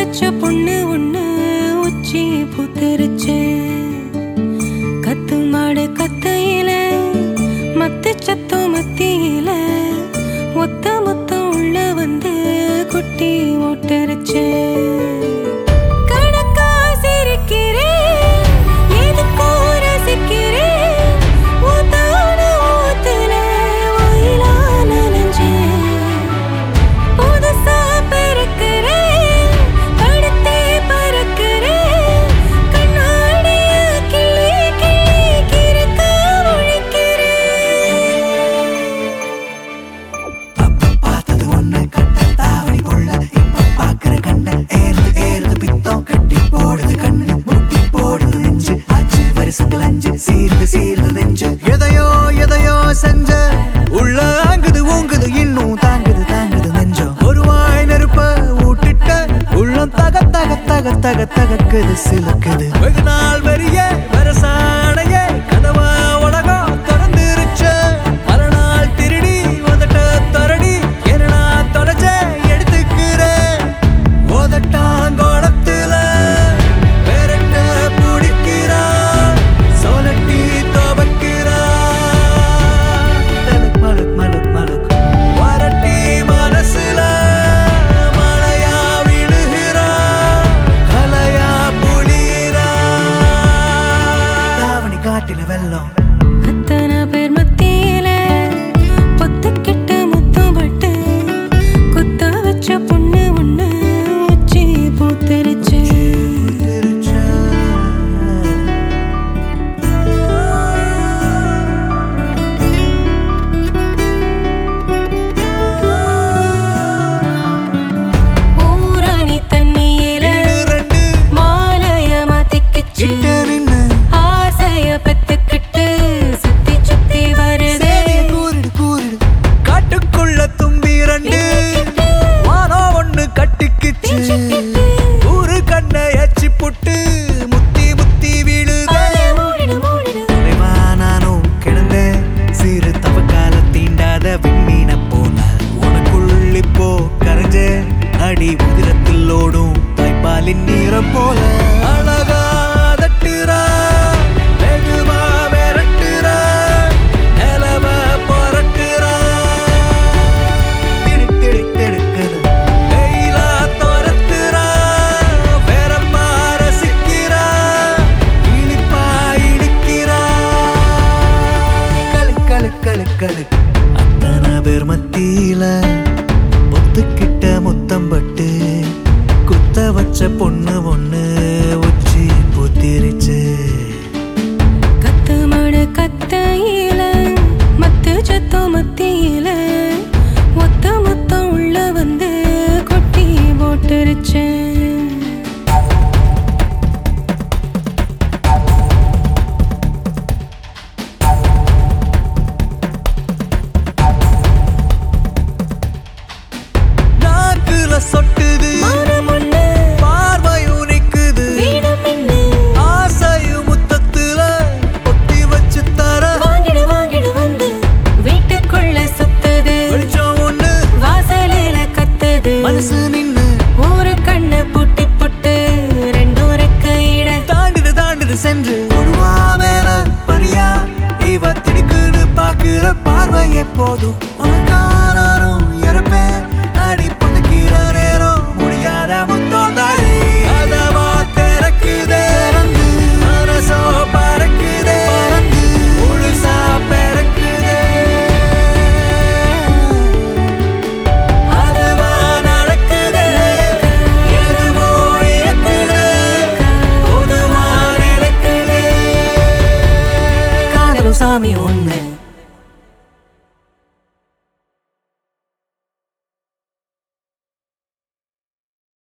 வச்ச பொண்ணு ஒண்ணு உச்சி புத்திருச்சு கத்து மாடு கத்தையில மத்து சத்தம் மத்தியில ஒத்த மொத்தம் உள்ள வந்து குட்டி ஓட்டரிச்சு கணக்கா சிரிக்கிறேன் எதுக்கோ ரசிக்கிறேன் ஊத்தான ஊத்துல ஒயிலா நனைஞ்சேன் புதுசா பிறக்கிறேன் படுத்தே பறக்கிறேன் கண்ணாடிய கிள்ளி கிள்ளி கிறுக்க முழிக்கிறேன் அப்ப பார்த்தது ஒண்ணு கட்ட தாவணி கொள்ள இப்ப பாக்குற கண்ண ஏறுது ஏறுது பித்தம் கட்டி போடுது கண்ணு முட்டி போடுது நெஞ்சு அஞ்சு வருஷங்கள் அஞ்சு சீருது சீருது நெஞ்சு எதையோ எதையோ செஞ்ச உள்ள ஆங்குது ஊங்குது இன்னும் தாங்குது தாங்குது நெஞ்சம் ஒரு வாய் நெருப்ப ஊட்டிட்ட உள்ளம் தக தக தக தக தகக்குது சிலுக்குது வெகு நாள் வரிய வரசாடைய கதவா உலகம் திறந்துருச்ச மறுநாள் திருடி உதட்ட தொரடி என்னடா தொலைச்ச எடுத்துக்கிறேன் உதட்டாங்கோளத்துல விரட்ட பிடிக்கிறா சோலட்டி துவக்கிறா தலுக் மலுக் மலுக் மலுக் வரட்டி மனசுல மழையா விழுகிறா கலையா புளிரா தாவணி காட்டில வெள்ளம் அத்தனை பேர் மத்தியில பொத்துக்கிட்டு முத்தம் பட்டு குத்த வச்ச பொண்ணு ஒண்ணு உச்சி பூத்திருச்சு ஊரணி தண்ணியில ரெண்டு மாலைய மாத்திக்கிச்சு கிட்ட நின்னு ஆசைய பெத்துக்கிட்டு சுத்தி சுத்தி வருதே சேதிய கூறிடு கூறிடு காட்டுக்குள்ள தும்பி ரெண்டு வானோ ஒண்ணு கட்டிக்கிச்சு ஊரு கண்ணை எச்சி புட்டு முத்தி முத்தி விழுதே அலை மூடிடு மூடிடு தலைவா நானும் கிடந்தேன் சிறு தவக்கால தீண்டாத விண்மீன போல உனக்குள்ளிப்போ கரைஞ்ச அடி உதிரத்தில் ஓடும் தாய்ப்பாலின் நீரம் போல அழகா தட்டுறா வெகுவா விரட்டுறா நிலவ புரட்டுறா திடுக் திடுக் திடுக்குது வெயிலா துரத்துறா வேறம்மா ரசிக்கிறா இனிப்பா இனிக்கிறா கலு கலு கலு கலு அத்தனை பேர் மத்தியில ஒத்துக்கிட்ட முத்தம் பட்டு குத்த வச்ச பொண்ணு ஒண்ணு உச்சி புத்திருச்சு கத்து மடு கத்தையில மத்து சத்தம் மத்தியில ஒத்த மொத்தம் உள்ள வந்து கொட்டி போட்டுருச்சு நாக்குல சொட்டுது மனம் ஒண்ணு பார்வையும் நிக்குது வீடும் மின்னு ஆசையும் முத்தத்துல பொத்தி வச்சு தர வாங்கிடு வாங்கிடு வந்து வீட்டுக்குள்ள சுத்துது வெளிச்சம் ஒண்ணு வாசலில கத்துது மனசு நின்னு ஒரு கண்ணு புட்டி புட்டு ரெண்டும் ரெக்கையிட தாண்டுது தாண்டுது சென்று ஒருவா மேல பரியா இவ திடுக்குன்னு பாக்குற பார்வை எப்போதும் உனக்காரும் இறப்பேன் அடி புதுக்கிற நேரம் முடியாத முத்தம் தாடி அதவா திறக்குதே திறந்து மனசோ பறக்குதே பறந்து முழுசா பிறக்குதே அதுவா நடக்குதே எதுவோ இயக்குதே பொதுவா நடக்குதே காதலும் சாமி ஒண்ணு